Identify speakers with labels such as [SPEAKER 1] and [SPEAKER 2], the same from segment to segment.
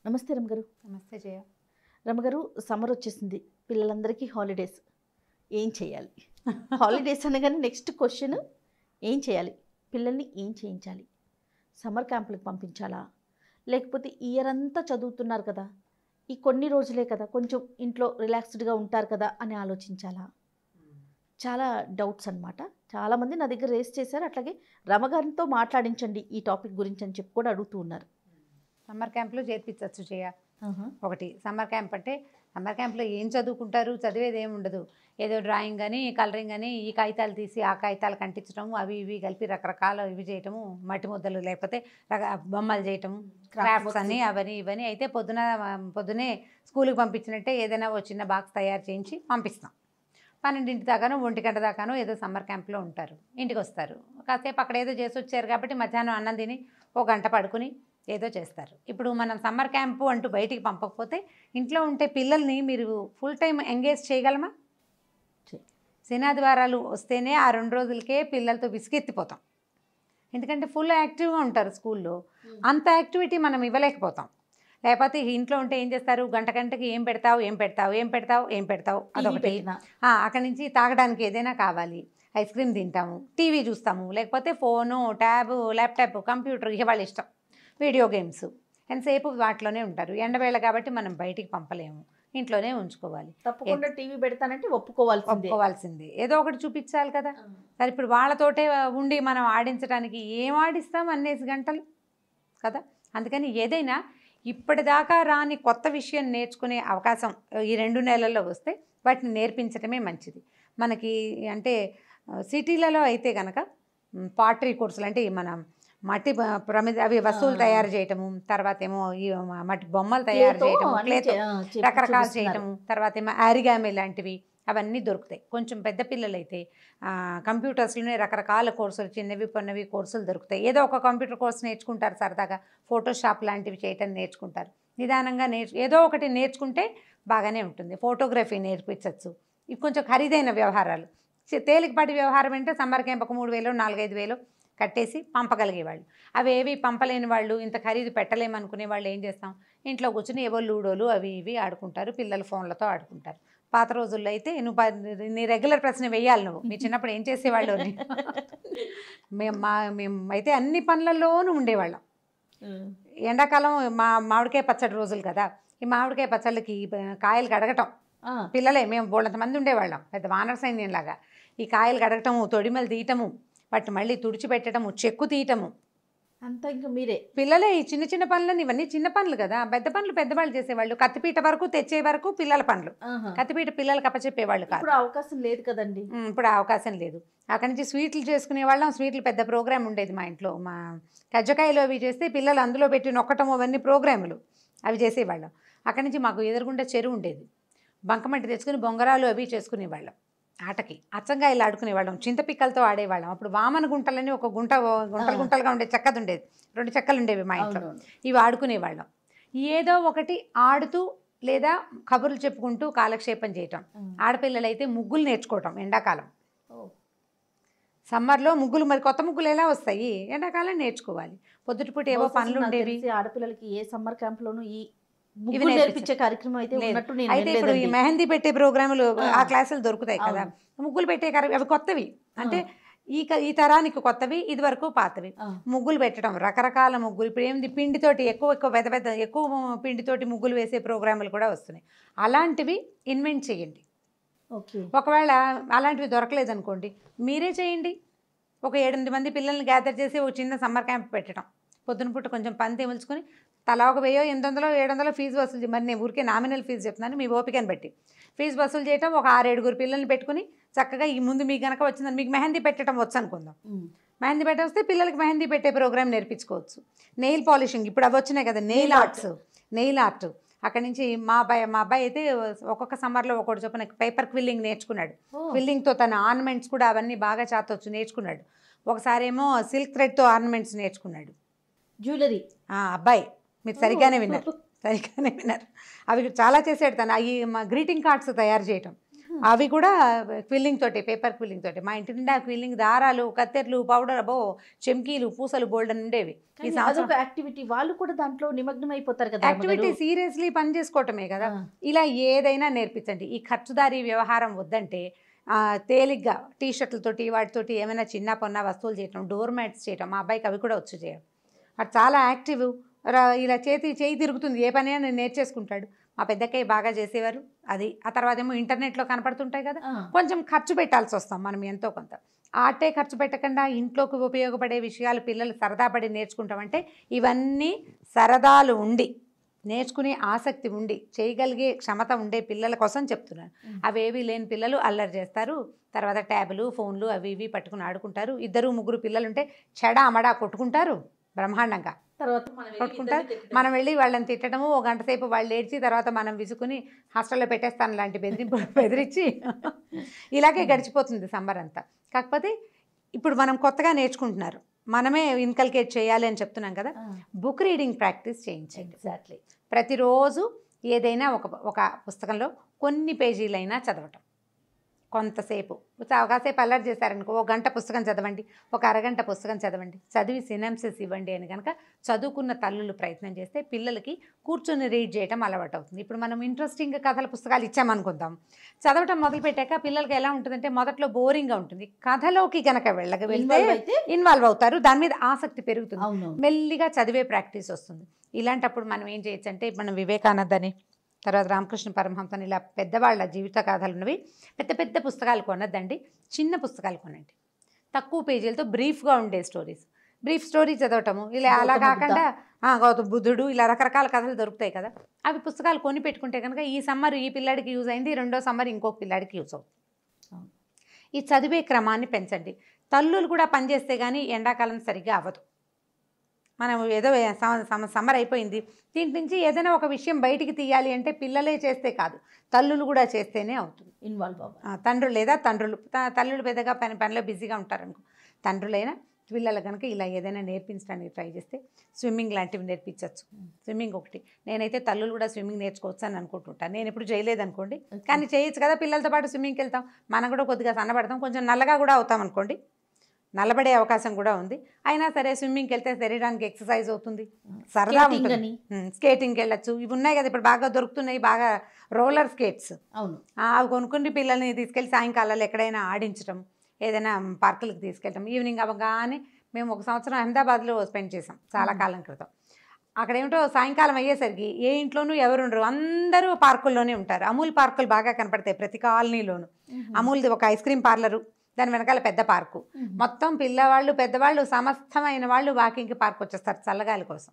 [SPEAKER 1] నమస్తే రమగారు
[SPEAKER 2] నమస్తే జయ
[SPEAKER 1] రమగారు సమ్మర్ వచ్చేసింది పిల్లలందరికీ హాలిడేస్ ఏం చేయాలి హాలిడేస్ అనగానే నెక్స్ట్ క్వశ్చన్ ఏం చేయాలి పిల్లల్ని ఏం చేయించాలి సమ్మర్ క్యాంపులకు పంపించాలా లేకపోతే ఇయర్ అంతా చదువుతున్నారు కదా ఈ కొన్ని రోజులే కదా కొంచెం ఇంట్లో రిలాక్స్డ్గా ఉంటారు కదా అని ఆలోచించాలా చాలా డౌట్స్ అనమాట చాలామంది నా దగ్గర రేస్ చేశారు అట్లాగే రమగారితో మాట్లాడించండి ఈ టాపిక్ గురించి అని చెప్పి కూడా అడుగుతూ ఉన్నారు
[SPEAKER 2] సమ్మర్ క్యాంప్లో చేర్పించవచ్చు జయ ఒకటి సమ్మర్ క్యాంప్ అంటే సమ్మర్ క్యాంప్లో ఏం చదువుకుంటారు చదివేది ఏమి ఉండదు ఏదో డ్రాయింగ్ అని కలరింగ్ అని ఈ కాగితాలు తీసి ఆ కాగితాలు కంటించడం అవి ఇవి కలిపి రకరకాల ఇవి చేయటము మట్టి ముద్దలు లేకపోతే రక బొమ్మలు చేయటము క్రాఫ్ట్స్ అని అవని ఇవని అయితే పొద్దున పొద్దునే స్కూల్కి పంపించినట్టే ఏదైనా ఓ చిన్న బాక్స్ తయారు చేయించి పంపిస్తాం పన్నెండింటి దాకానో ఒంటి గంట దాకానో ఏదో సమ్మర్ క్యాంప్లో ఉంటారు ఇంటికి వస్తారు కాసేపు అక్కడ ఏదో చేసి వచ్చారు కాబట్టి మధ్యాహ్నం అన్నం తిని ఓ గంట పడుకుని ఏదో చేస్తారు ఇప్పుడు మనం సమ్మర్ క్యాంపు అంటూ బయటికి పంపకపోతే ఇంట్లో ఉంటే పిల్లల్ని మీరు ఫుల్ టైం ఎంగేజ్ చేయగలమా
[SPEAKER 1] చే-
[SPEAKER 2] శనాదివారాలు వస్తేనే ఆ రెండు రోజులకే పిల్లలతో విసిగెత్తిపోతాం ఎందుకంటే ఫుల్ యాక్టివ్గా ఉంటారు స్కూల్లో అంత యాక్టివిటీ మనం ఇవ్వలేకపోతాం లేకపోతే ఇంట్లో ఉంటే ఏం చేస్తారు గంట గంటకి ఏం పెడతావు ఏం పెడతావు ఏం పెడతావు ఏం పెడతావు అదొకటి
[SPEAKER 1] పెట్టిన
[SPEAKER 2] ఆ, అక్కడి నుంచి తాగడానికి ఏదైనా కావాలి ఐస్ క్రీమ్ తింటాము టీవీ చూస్తాము లేకపోతే ఫోను ట్యాబ్ ల్యాప్టాప్ కంప్యూటర్ ఇక వాళ్ళ ఇష్టం వీడియో గేమ్స్ ఎంతసేపు వాటిలోనే ఉంటారు ఎండవేళ కాబట్టి మనం బయటికి పంపలేము ఇంట్లోనే ఉంచుకోవాలి
[SPEAKER 1] తప్పకుండా టీవీ పెడతానంటే ఒప్పుకోవాల్సిందే
[SPEAKER 2] ఒప్పుకోవాల్సిందే ఏదో ఒకటి చూపించాలి కదా సరే ఇప్పుడు వాళ్ళతోటే ఉండి మనం ఆడించడానికి ఏం ఆడిస్తాం అన్నేసి గంటలు కదా అందుకని ఏదైనా ఇప్పటిదాకా రాని కొత్త విషయం నేర్చుకునే అవకాశం ఈ రెండు నెలల్లో వస్తే వాటిని నేర్పించడమే మంచిది మనకి అంటే ఆ, సిటీలలో అయితే కనుక పాటరీ కోర్సులు అంటే ఈ మన మట్టి ప- ప్రమిద అవి వస్తువులు
[SPEAKER 1] ఆ.
[SPEAKER 2] తయారు చేయటము తర్వాత ఏమో ఈ మట్టి బొమ్మలు తయారు
[SPEAKER 1] Clay తో
[SPEAKER 2] చేయటము
[SPEAKER 1] అన్నీ
[SPEAKER 2] క్లేతో
[SPEAKER 1] చే- ఆ, చెప్పి
[SPEAKER 2] రకరకాలు
[SPEAKER 1] చూపిస్తున్నారు.
[SPEAKER 2] చేయటము తర్వాత ఏమో ఆరిగామి లాంటివి అవన్నీ దొరుకుతాయి కొంచెం పెద్ద పిల్లలైతే ఆ, కంప్యూటర్స్లోనే రకరకాల కోర్సులు చిన్నవి పొన్నవి కోర్సులు దొరుకుతాయి ఏదో ఒక కంప్యూటర్ కోర్స్ నేర్చుకుంటారు సరదాగా ఫోటోషాప్ లాంటివి చేయటం నేర్చుకుంటారు నిదానంగా నేర్చు ఏదో ఒకటి నేర్చుకుంటే బాగానే ఉంటుంది ఫోటోగ్రఫీ నేర్పించవచ్చు ఇవి కొంచెం ఖరీదైన వ్యవహారాలు చి- తేలికపాటి వ్యవహారం అంటే సమ్మర్ క్యాంప్ ఒక మూడు వేలు నాలుగైదు వేలు కట్టేసి పంపగలిగేవాళ్ళు అవి ఏవి పంపలేని వాళ్ళు ఇంత ఖరీదు పెట్టలేమనుకునే వాళ్ళు ఏం చేస్తాం ఇంట్లో కూర్చుని ఏవో లూడోలు అవి ఇవి ఆడుకుంటారు పిల్లలు ఫోన్లతో ఆడుకుంటారు పాత రోజుల్లో అయితే నువ్వు ప- నీ రెగ్యులర్ ప్రశ్న వెయ్యాలి నువ్వు మీ చిన్నప్పుడు ఏం చేసేవాళ్ళు అని. మేము మా మేము అయితే అన్ని పనులలోనూ ఉండేవాళ్ళం
[SPEAKER 1] ఉమ్.
[SPEAKER 2] ఎండాకాలం మా మామిడికాయ పచ్చడి రోజులు కదా ఈ మామిడికాయ పచ్చళ్ళకి ఈ ప- కాయలు కడగటం
[SPEAKER 1] ఆ,
[SPEAKER 2] పిల్లలే మేము బోళ్ళంత మంది ఉండేవాళ్ళం పెద్ద వానర సైన్యంలాగా ఈ కాయలు కడగటము తొడిమలు తీయటము వాటిని మళ్ళీ తుడిచిపెట్టడము చెక్కు తీయటము
[SPEAKER 1] అంతా ఇంకా మీరే
[SPEAKER 2] పిల్లలే ఈ చిన్న చిన్న పనులని ఇవన్నీ చిన్న పనులు కదా పెద్ద పనులు పెద్దవాళ్ళు చేసేవాళ్ళు కత్తిపీట వరకు తెచ్చే వరకు పిల్లల పనులు
[SPEAKER 1] ఆహా.
[SPEAKER 2] కత్తిపీట పిల్లలకి అప్పచెప్పేవాళ్ళు కాదు
[SPEAKER 1] ఇప్పుడు అవకాశం లేదు కదండి
[SPEAKER 2] ఉమ్, ఇప్పుడు ఆ అవకాశం లేదు అక్కడి నుంచి స్వీట్లు చేసుకునే వాళ్ళం స్వీట్లు పెద్ద ప్రోగ్రామ్ ఉండేది మా ఇంట్లో మా కజ్జకాయలు అవి చేస్తే పిల్లలు అందులో పెట్టి నొక్కటం అవన్నీ ప్రోగ్రాములు అవి చేసేవాళ్ళం అక్కడి నుంచి మాకు ఎదురుగుండా చెరువు ఉండేది బంకమట్టి తెచ్చుకుని బొంగరాలు అవి చేసుకునేవాళ్ళం ఆటకి అచ్చంగాయలు ఆడుకునేవాళ్ళం చింతపిక్కలతో ఆడేవాళ్ళం అప్పుడు వామన గుంటలని ఒక గుంట గుంటలు
[SPEAKER 1] ఆ.
[SPEAKER 2] గుంటలుగా ఉండే చెక్కది ఉండేది రెండు చెక్కలు ఉండేవి మా ఇంట్లో
[SPEAKER 1] అవునవును.
[SPEAKER 2] ఇవి ఆడుకునేవాళ్ళం ఏదో ఒకటి ఆడుతూ లేదా కబుర్లు చెప్పుకుంటూ కాలక్షేపం చేయటం
[SPEAKER 1] ఉమ్.
[SPEAKER 2] ఆడపిల్లలు అయితే ముగ్గులు నేర్చుకోవటం ఎండాకాలం
[SPEAKER 1] ఓ.
[SPEAKER 2] సమ్మర్లో ముగ్గులు మరి కొత్త ముగ్గులు ఎలా వస్తాయి ఎండాకాలం నేర్చుకోవాలి పొద్దుటిపూట ఏవో
[SPEAKER 1] బహుశా
[SPEAKER 2] పనులు
[SPEAKER 1] నాకు
[SPEAKER 2] ఉండేవి
[SPEAKER 1] తెలిసి ఆడపిల్లలకి ఏ సమ్మర్ క్యాంప్ లోను ఈ
[SPEAKER 2] ఇవి
[SPEAKER 1] ముగ్గులు
[SPEAKER 2] నేర్పించ-
[SPEAKER 1] నేర్పించే కార్యక్రమం అయితే
[SPEAKER 2] లేదు.
[SPEAKER 1] ఉన్నట్టు నేను
[SPEAKER 2] అయితే ఇప్పుడు ఈ
[SPEAKER 1] వినలేదండి.
[SPEAKER 2] మెహందీ పెట్టే ప్రోగ్రాములు
[SPEAKER 1] ఆ.
[SPEAKER 2] ఆ క్లాసులు దొరుకుతాయి కదా
[SPEAKER 1] అవును.
[SPEAKER 2] ముగ్గులు పెట్టే కార్య అవి కొత్తవి అంటే ఈ క- ఈ తరానికి కొత్తవి ఇది వరకు పాతవి
[SPEAKER 1] ఆ,
[SPEAKER 2] ముగ్గులు పెట్టడం రకరకాల ముగ్గులు ఇప్పుడు ఏంది పిండితోటి ఎక్కువ ఎక్కువ పెద్ద పెద్ద ఎక్కువ పిండితోటి ముగ్గులు వేసే ప్రోగ్రాములు కూడా వస్తున్నాయి అలాంటివి ఇన్వెంట్ చేయండి
[SPEAKER 1] ఓకే
[SPEAKER 2] ఒకవేళ అలాంటివి దొరకలేదు అనుకోండి మీరే చేయండి ఒక ఏడెనిమిది మంది పిల్లల్ని గ్యాదర్ చేసి ఒక చిన్న సమ్మర్ క్యాంప్ పెట్టడం పొద్దున పూట కొంచెం పని తెముల్చుకొని తలా ఒక వెయ్యో ఎనిమిది వందలు ఏడు వందలు ఫీజు వసూలు చే- మరి నేను ఊరికే నామినల్ ఫీజు చెప్తున్నాను మీ ఓపికని బట్టి ఫీజు వసూలు చేయటం ఒక ఆరేడుగురు పిల్లల్ని పెట్టుకుని చక్కగా ఈ ముందు మీకు గనక వచ్చిందని మీకు మెహందీ పెట్టడం వచ్చు అనుకుందాం
[SPEAKER 1] ఉమ్.
[SPEAKER 2] మెహందీ పెట్ట వస్తే పిల్లలకి మెహందీ పెట్టే ప్రోగ్రామ్ నేర్పించుకోవచ్చు నెయిల్ పాలిషింగ్ ఇప్పుడు అవి వచ్చినాయి కదా nail
[SPEAKER 1] Nail art.
[SPEAKER 2] Arts nail art అక్కడి నుంచి మా అబ్బాయి మా అబ్బాయి అయితే ఒక్కొక్క సమ్మర్లో ఒక్కొక్కటి చొప్పున పేపర్ క్విల్లింగ్ నేర్చుకున్నాడు
[SPEAKER 1] ఓ.
[SPEAKER 2] క్విల్లింగ్తో తన ఆర్నమెంట్స్ కూడా అవన్నీ బాగా చాతొచ్చు నేర్చుకున్నాడు ఒకసారి ఏమో సిల్క్ థ్రెడ్తో ఆర్నమెంట్స్ నేర్చుకున్నాడు
[SPEAKER 1] జ్యువెలరీ
[SPEAKER 2] ఆ అబ్బాయి మీరు సరిగ్గానే విన్నారు సరిగ్గానే విన్నారు అవి చాలా చేసాడు తను అవి మా గ్రీటింగ్ కార్డ్స్ తయారు చేయటం అవి కూడా క్విల్లింగ్ తోటి పేపర్ క్విల్లింగ్ తోటి మా ఇంటి నిండా క్విల్లింగ్ దారాలు కత్తెర్లు పౌడర్ అబో చెమ్కీలు పూసలు బోల్డ్ అని ఉండేవి ఈ
[SPEAKER 1] కానీ
[SPEAKER 2] సంవత్సరం
[SPEAKER 1] అదొక యాక్టివిటీ వాళ్ళు కూడా దాంట్లో నిమగ్నం అయిపోతారు కదా
[SPEAKER 2] యాక్టివిటీ సీరియస్లీ పని చేసుకోవటమే కదా ఇలా ఏదైనా నేర్పించండి ఈ ఖర్చుదారీ వ్యవహారం వద్దంటే ఆ, తేలిగ్గా టీ షర్ట్లతోటి వాటితోటి ఏమైనా చిన్న పొన్న వస్తువులు చేయటం డోర్ మ్యాట్స్ చేయటం మా అబ్బాయికి అవి కూడా వచ్చు చేయడం అది చాలా యాక్టివ్ రా- ఇలా చేతి చేయి తిరుగుతుంది ఏ పని అయినా నేర్చేసుకుంటాడు మా పెద్దక్కయ్య బాగా చేసేవారు అది ఆ తర్వాత ఏమో ఇంటర్నెట్లో కనపడుతుంటాయి కదా కొంచెం ఖర్చు పెట్టాల్సి వస్తాం మనం ఎంతో కొంత ఆటే ఖర్చు పెట్టకుండా ఇంట్లోకి ఉపయోగపడే విషయాలు పిల్లలు సరదా పడి నేర్చుకుంటామంటే ఇవన్నీ సరదాలు ఉండి నేర్చుకునే ఆసక్తి ఉండి చేయగలిగే క్షమత ఉండే పిల్లల కోసం చెప్తున్నాను
[SPEAKER 1] Mm.
[SPEAKER 2] అవేవి లేని పిల్లలు అల్లరి చేస్తారు తర్వాత ట్యాబులు ఫోన్లు అవి ఇవి పట్టుకుని ఆడుకుంటారు ఇద్దరు ముగ్గురు పిల్లలు ఉంటే చెడ అమడా కొట్టుకుంటారు బ్రహ్మాండంగా
[SPEAKER 1] తర్వాత
[SPEAKER 2] కొట్టుకుంటారు మనం వెళ్ళి వాళ్ళని తిట్టడము ఒక గంట సేపు వాళ్ళు ఏడ్చి తర్వాత మనం విసుకుని హాస్టల్లో పెట్టేస్తాను లాంటి బెదిరింపు బెదిరించి ఇలాగే గడిచిపోతుంది సమ్మర్ అంతా కాకపోతే ఇప్పుడు మనం కొత్తగా నేర్చుకుంటున్నారు మనమే ఇన్కల్కేట్ చేయాలి అని చెప్తున్నాం కదా బుక్ రీడింగ్ ప్రాక్టీస్ చేయించండి
[SPEAKER 1] ఎగ్జాక్ట్లీ
[SPEAKER 2] ప్రతిరోజు ఏదైనా ఒక ఒక పుస్తకంలో కొన్ని పేజీలైనా చదవటం కొంతసేపు చా- కాసేపు అల్లరి చేశారనుకో ఒక గంట పుస్తకం చదవండి ఒక అరగంట పుస్తకం చదవండి చదివి సినాప్సిస్ ఇవ్వండి అని కనుక చదువుకున్న తల్లులు ప్రయత్నం చేస్తే పిల్లలకి కూర్చొని రీడ్ చేయటం అలవాటు అవుతుంది ఇప్పుడు మనం ఇంట్రెస్టింగ్ కథల పుస్తకాలు ఇచ్చామనుకుందాం చదవటం మొదలుపెట్టాక పిల్లలకి ఎలా ఉంటుందంటే మొదట్లో బోరింగ్గా ఉంటుంది కథలోకి కనుక వెళ్ళక వెళ్తే
[SPEAKER 1] అయితే
[SPEAKER 2] ఇన్వాల్వ్ అవుతారు దాని మీద ఆసక్తి పెరుగుతుంది
[SPEAKER 1] అవును
[SPEAKER 2] మెల్లిగా చదివే ప్రాక్టీస్ వస్తుంది ఇలాంటప్పుడు మనం ఏం చేయొచ్చు అంటే మనం వివేకానంద అని తర్వాత రామకృష్ణ పరమహంసని ఇలా పెద్దవాళ్ళ జీవిత కథలు ఉన్నవి పెద్ద పెద్ద పుస్తకాలు కొనద్దండి చిన్న పుస్తకాలు కొనండి తక్కువ పేజీలతో బ్రీఫ్గా ఉండే స్టోరీస్ బ్రీఫ్ స్టోరీ చదవటము ఇలా అలా
[SPEAKER 1] గౌతమ
[SPEAKER 2] కాకుండా ఆ, గౌతమ బుద్ధుడు ఇలా రకరకాల కథలు దొరుకుతాయి కదా అవి పుస్తకాలు కొని పెట్టుకుంటే కనుక ఈ సమ్మర్ ఈ పిల్లాడికి యూజ్ అయింది రెండో సమ్మర్ ఇంకొక పిల్లాడికి యూజ్ అవుతుంది
[SPEAKER 1] అవును.
[SPEAKER 2] ఈ చదివే క్రమాన్ని పెంచండి తల్లులు కూడా పనిచేస్తే కానీ ఎండాకాలం సరిగ్గా అవ్వదు మనం ఏదో సమ- సమ- సమ్మర్ అయిపోయింది దీని నుంచి ఏదైనా ఒక విషయం బయటికి తీయాలి అంటే పిల్లలే చేస్తే కాదు తల్లులు కూడా చేస్తేనే అవుతుంది
[SPEAKER 1] ఇన్వాల్వ్ అవ్వాలి
[SPEAKER 2] ఆ, తండ్రులు లేదా తండ్రులు త- తల్లులు పెద్దగా పని పనిలో బిజీగా ఉంటారనుకో తండ్రులైనా పిల్లలు కనుక ఇలా ఏదైనా నేర్పించడానికి ట్రై చేస్తే స్విమ్మింగ్ లాంటివి నేర్పించవచ్చు స్విమ్మింగ్ ఒకటి నేనైతే తల్లులు కూడా స్విమ్మింగ్ నేర్చుకోవచ్చు అని అనుకుంటుంటాను నేను ఎప్పుడు చేయలేదు అనుకోండి కానీ చేయొచ్చు కదా పిల్లలతో పాటు స్విమ్మింగ్కి వెళ్తాం మనం కూడా కొద్దిగా సన్నబడతాం కొంచెం నల్లగా కూడా అవుతాం అనుకోండి నల్లబడే అవకాశం కూడా ఉంది అయినా సరే స్విమ్మింగ్కి వెళ్తే శరీరానికి ఎక్సర్సైజ్ అవుతుంది సరదా
[SPEAKER 1] Skating
[SPEAKER 2] ఉంటుంది
[SPEAKER 1] అని
[SPEAKER 2] ఉమ్, స్కేటింగ్కి వెళ్ళచ్చు ఇవి ఉన్నాయి కదా ఇప్పుడు బాగా దొరుకుతున్నాయి బాగా రోలర్ స్కేట్స్
[SPEAKER 1] అవును
[SPEAKER 2] అవి కొనుక్కుని పిల్లల్ని తీసుకెళ్ళి సాయంకాలాలు ఎక్కడైనా ఆడించడం ఏదైనా పార్కులకు తీసుకెళ్ళటం ఈవినింగ్ అవ్వగానే మేము ఒక సంవత్సరం అహ్మదాబాద్లో స్పెండ్ చేసాం చాలా కాలం క్రితం అక్కడ ఏమిటో సాయంకాలం అయ్యేసరికి ఏ ఇంట్లోనూ ఎవరు ఉండరు అందరూ పార్కుల్లోనే ఉంటారు అమూల్ పార్కులు బాగా కనపడతాయి ప్రతి కాలనీలోను అమూల్ది ఒక ఐస్ క్రీమ్ పార్లరు దాని వెనకాల పెద్ద పార్కు మొత్తం పిల్లవాళ్ళు పెద్దవాళ్ళు సమస్తమైన వాళ్ళు వాకింగ్కి పార్క్ వచ్చేస్తారు చల్లగాలి కోసం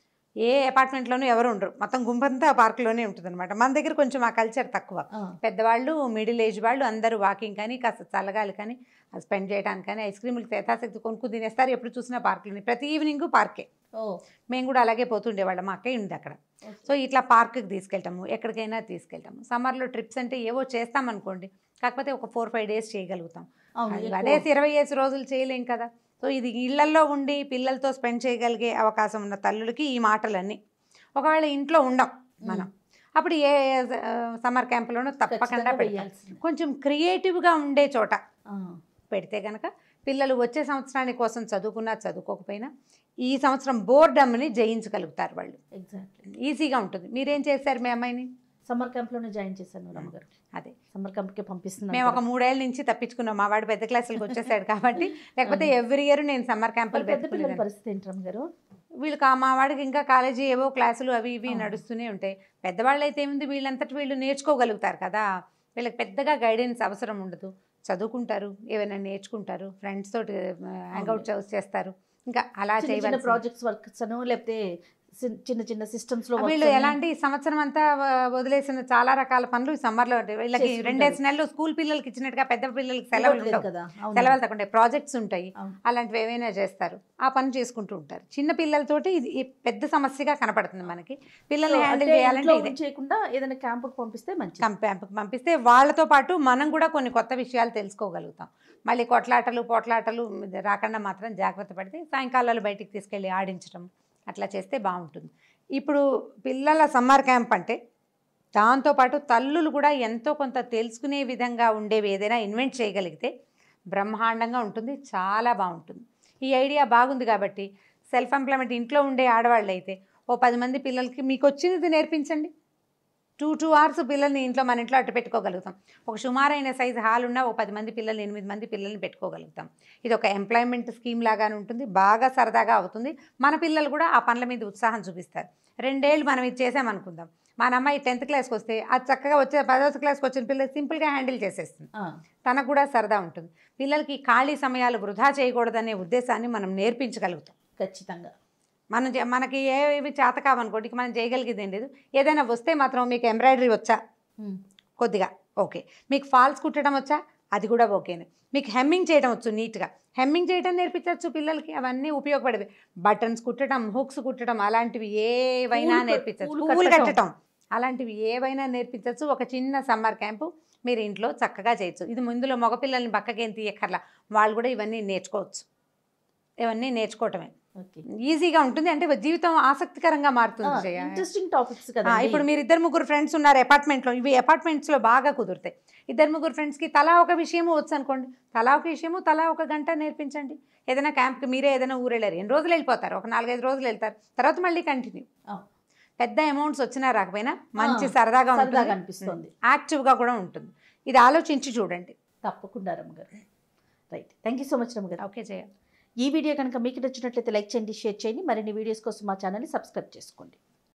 [SPEAKER 2] ఏ అపార్ట్మెంట్లోనూ ఎవరు ఉండరు మొత్తం గుంపంతా పార్కులోనే ఉంటుంది అనమాట మన దగ్గర కొంచెం ఆ కల్చర్ తక్కువ
[SPEAKER 1] ఆ,
[SPEAKER 2] పెద్దవాళ్ళు మిడిల్ ఏజ్ వాళ్ళు అందరూ వాకింగ్ కానీ కాస్త చల్లగాలి కానీ స్పెండ్ చేయడానికి కానీ ఐస్ క్రీములు యథాశక్తి కొనుక్కు తినేస్తారు ఎప్పుడు చూసినా పార్కులని ప్రతి ఈవినింగ్ పార్కే
[SPEAKER 1] ఓ
[SPEAKER 2] మేము కూడా అలాగే పోతుండేవాళ్ళం మా అక్కయ్య ఉంది అక్కడ సో ఇట్లా పార్క్కి తీసుకెళ్తాము ఎక్కడికైనా తీసుకెళ్తాము సమ్మర్లో ట్రిప్స్ అంటే ఏవో చేస్తామనుకోండి కాకపోతే ఒక ఫోర్ ఫైవ్ డేస్ చేయగలుగుతాం
[SPEAKER 1] అవును
[SPEAKER 2] అది
[SPEAKER 1] ఎక్కువ.
[SPEAKER 2] అదేసి ఇరవై ఐదు రోజులు చేయలేం కదా సో ఇది ఇళ్లల్లో ఉండి పిల్లలతో స్పెండ్ చేయగలిగే అవకాశం ఉన్న తల్లులకి ఈ మాటలన్నీ ఒకవేళ ఇంట్లో ఉండం మనం అప్పుడు ఏ సమ్మర్ క్యాంపులోనూ తప్పకుండా
[SPEAKER 1] ఖచ్చితంగా
[SPEAKER 2] పెడతాం
[SPEAKER 1] వేయాల్సిందే.
[SPEAKER 2] కొంచెం క్రియేటివ్గా ఉండే చోట
[SPEAKER 1] ఆ,
[SPEAKER 2] పెడితే కనుక పిల్లలు వచ్చే సంవత్సరానికి కోసం చదువుకున్నా చదువుకోకపోయినా ఈ సంవత్సరం బోర్డమ్ని జయించగలుగుతారు వాళ్ళు
[SPEAKER 1] ఎగ్జాక్ట్లీ
[SPEAKER 2] ఈజీగా ఉంటుంది మీరేం చేశారు మీ అమ్మాయిని
[SPEAKER 1] సమ్మర్ క్యాంప్లోనే జాయిన్ చేశాను రమ్మగారు
[SPEAKER 2] అదే
[SPEAKER 1] సమ్మర్ క్యాంప్కి పంపిస్తున్నాను
[SPEAKER 2] మేము ఒక మూడేళ్ళ నుంచి తప్పించుకున్నాం మా వాడు పెద్ద క్లాసులకు వచ్చేసాడు కాబట్టి లేకపోతే ఎవ్రీ ఇయర్ నేను సమ్మర్ క్యాంపులు
[SPEAKER 1] మరి పెద్ద పిల్లల
[SPEAKER 2] పెట్టుకునేదాన్ని
[SPEAKER 1] పరిస్థితి ఏంటి రమ్మగారు
[SPEAKER 2] వీళ్ళు కా- మా వాడికి ఇంకా కాలేజీ ఏవో క్లాసులు అవి ఇవి
[SPEAKER 1] అవును.
[SPEAKER 2] నడుస్తూనే ఉంటాయి పెద్దవాళ్ళు అయితే ఏముంది వీళ్ళంతటి వీళ్ళు నేర్చుకోగలుగుతారు కదా వీళ్ళకి పెద్దగా గైడెన్స్ అవసరం ఉండదు చదువుకుంటారు ఏమైనా నేర్చుకుంటారు ఫ్రెండ్స్ తోటి హ్యాంగ్అవుట్ చేస్తారు ఇంకా అలా
[SPEAKER 1] చిన్న చిన్న
[SPEAKER 2] చేయవలసింది
[SPEAKER 1] ప్రాజెక్ట్స్ వర్క్స్ అను లేకపోతే సి- చిన్న చిన్న సిస్టమ్స్ లో
[SPEAKER 2] వీళ్ళు ఎలాంటి ఈ సంవత్సరం అంతా వ- వదిలేసిన చాలా రకాల పనులు ఈ సమ్మర్లో ఉంటాయి వీళ్ళకి
[SPEAKER 1] చేసుకుంటారు.
[SPEAKER 2] రెండేసి నెలలు స్కూల్ పిల్లలకి ఇచ్చినట్టుగా పెద్ద పిల్లలకి సెలవులు ఉండవు
[SPEAKER 1] కదా అవును.
[SPEAKER 2] సెలవులు తక్కువ ప్రాజెక్ట్స్ ఉంటాయి
[SPEAKER 1] అవును.
[SPEAKER 2] అలాంటివి ఏవైనా చేస్తారు ఆ పని చేసుకుంటూ ఉంటారు చిన్న పిల్లలతోటి ఇది ఈ పెద్ద సమస్యగా కనపడుతుంది మనకి పిల్లల్ని
[SPEAKER 1] So,
[SPEAKER 2] హ్యాండిల్
[SPEAKER 1] అంటే
[SPEAKER 2] చేయాలంటే
[SPEAKER 1] ఇంట్లో
[SPEAKER 2] ఇదే
[SPEAKER 1] చేయకుండా ఏదైనా క్యాంపుకి పంపిస్తే మంచిది
[SPEAKER 2] క్యాంప్కి పంపిస్తే వాళ్ళతో పాటు మనం కూడా కొన్ని కొత్త విషయాలు తెలుసుకోగలుగుతాం మళ్ళీ కొట్లాటలు పోట్లాటలు ఇది రాకుండా మాత్రం జాగ్రత్త పడితే సాయంకాలాలు బయటికి తీసుకెళ్ళి ఆడించడం అట్లా చేస్తే బాగుంటుంది ఇప్పుడు పిల్లల సమ్మర్ క్యాంప్ అంటే దాంతోపాటు తల్లులు కూడా ఎంతో కొంత తెలుసుకునే విధంగా ఉండేవి ఏదైనా ఇన్వెంట్ చేయగలిగితే బ్రహ్మాండంగా ఉంటుంది చాలా బాగుంటుంది ఈ ఐడియా బాగుంది కాబట్టి సెల్ఫ్ ఎంప్లాయ్మెంట్ ఇంట్లో ఉండే ఆడవాళ్ళు అయితే ఓ పది మంది పిల్లలకి మీకు వచ్చినది నేర్పించండి టూ టూ అవర్స్ పిల్లల్ని ఇంట్లో మన ఇంట్లో అట్టు పెట్టుకోగలుగుతాం ఒక సుమారైన సైజు హాల్ ఉన్న ఒక పది మంది పిల్లల్ని ఎనిమిది మంది పిల్లల్ని పెట్టుకోగలుగుతాం ఇది ఒక ఎంప్లాయ్మెంట్ స్కీమ్ లాగానే ఉంటుంది బాగా సరదాగా అవుతుంది మన పిల్లలు కూడా ఆ పనుల మీద ఉత్సాహం చూపిస్తారు రెండేళ్ళు మనం ఇది చేసామనుకుందాం మన అమ్మాయి టెన్త్ క్లాస్కి వస్తే అది చక్కగా వచ్చే పదో క్లాస్కి వచ్చిన పిల్లలు సింపుల్గా హ్యాండిల్ చేసేస్తుంది
[SPEAKER 1] ఆ,
[SPEAKER 2] తనకు కూడా సరదా ఉంటుంది పిల్లలకి ఖాళీ సమయాలు వృధా చేయకూడదనే ఉద్దేశాన్ని మనం నేర్పించగలుగుతాం
[SPEAKER 1] ఖచ్చితంగా
[SPEAKER 2] మనం చే- మనకి ఏవి చేత కావనుకోండి ఇక మనం చేయగలిగేది ఏం లేదు ఏదైనా వస్తే మాత్రం మీకు ఎంబ్రాయిడరీ వచ్చా
[SPEAKER 1] ఉమ్,
[SPEAKER 2] కొద్దిగా ఓకే మీకు ఫాల్స్ కుట్టడం వచ్చా అది కూడా ఓకేనే మీకు హెమ్మింగ్ చేయడం వచ్చు నీట్గా హెమ్మింగ్ చేయడం నేర్పించవచ్చు పిల్లలకి అవన్నీ ఉపయోగపడేవి బటన్స్ కుట్టడం హుక్స్ కుట్టడం అలాంటివి ఏవైనా
[SPEAKER 1] పూలు క-
[SPEAKER 2] నేర్పించవచ్చు
[SPEAKER 1] పూలు
[SPEAKER 2] పువ్వులు
[SPEAKER 1] కట్టడం.
[SPEAKER 2] కట్టడం అలాంటివి ఏవైనా నేర్పించవచ్చు ఒక చిన్న సమ్మర్ క్యాంపు మీరు ఇంట్లో చక్కగా చేయొచ్చు ఇది ముందులో మగపిల్లల్ని పక్కకేం తీయక్కర్లా వాళ్ళు కూడా ఇవన్నీ నేర్చుకోవచ్చు ఇవన్నీ నేర్చుకోవటమే
[SPEAKER 1] ఓకే
[SPEAKER 2] ఈజీగా ఉంటుంది అంటే జీవితం ఆసక్తికరంగా మారుతుంది జయ.
[SPEAKER 1] ఇంట్రెస్టింగ్ టాపిక్స్
[SPEAKER 2] ఆ,
[SPEAKER 1] కదా
[SPEAKER 2] ఇప్పుడు మీరు ఇద్దరు ముగ్గురు ఫ్రెండ్స్ ఉన్నారు అపార్ట్మెంట్లో ఇవి అపార్ట్మెంట్స్లో బాగా కుదురుతాయి ఇద్దరు ముగ్గురు ఫ్రెండ్స్కి తలా ఒక విషయము వచ్చు అనుకోండి తలా ఒక విషయము తలా ఒక గంట నేర్పించండి ఏదైనా క్యాంప్కి మీరే ఏదైనా ఊరు వెళ్ళారు ఎన్ని రోజులు వెళ్ళిపోతారు ఒక నాలుగైదు రోజులు వెళ్తారు తర్వాత మళ్ళీ కంటిన్యూ
[SPEAKER 1] ఆ.
[SPEAKER 2] పెద్ద అమౌంట్స్ వచ్చినా రాకపోయినా మంచి
[SPEAKER 1] ఆ,
[SPEAKER 2] సరదాగా
[SPEAKER 1] సరదాగా
[SPEAKER 2] ఉంటుంది
[SPEAKER 1] అనిపిస్తుంది
[SPEAKER 2] యాక్టివ్గా కూడా ఉంటుంది ఇది ఆలోచించి చూడండి
[SPEAKER 1] తప్పకుండా రమ్మగారు right thank you so much రమ్మగారు
[SPEAKER 2] ఓకే జయ
[SPEAKER 1] ఈ వీడియో కనుక మీకు నచ్చినట్లయితే లైక్ చేయండి షేర్ చేయండి మరిన్ని వీడియోస్ కోసం మా ఛానల్ని సబ్స్క్రైబ్ చేసుకోండి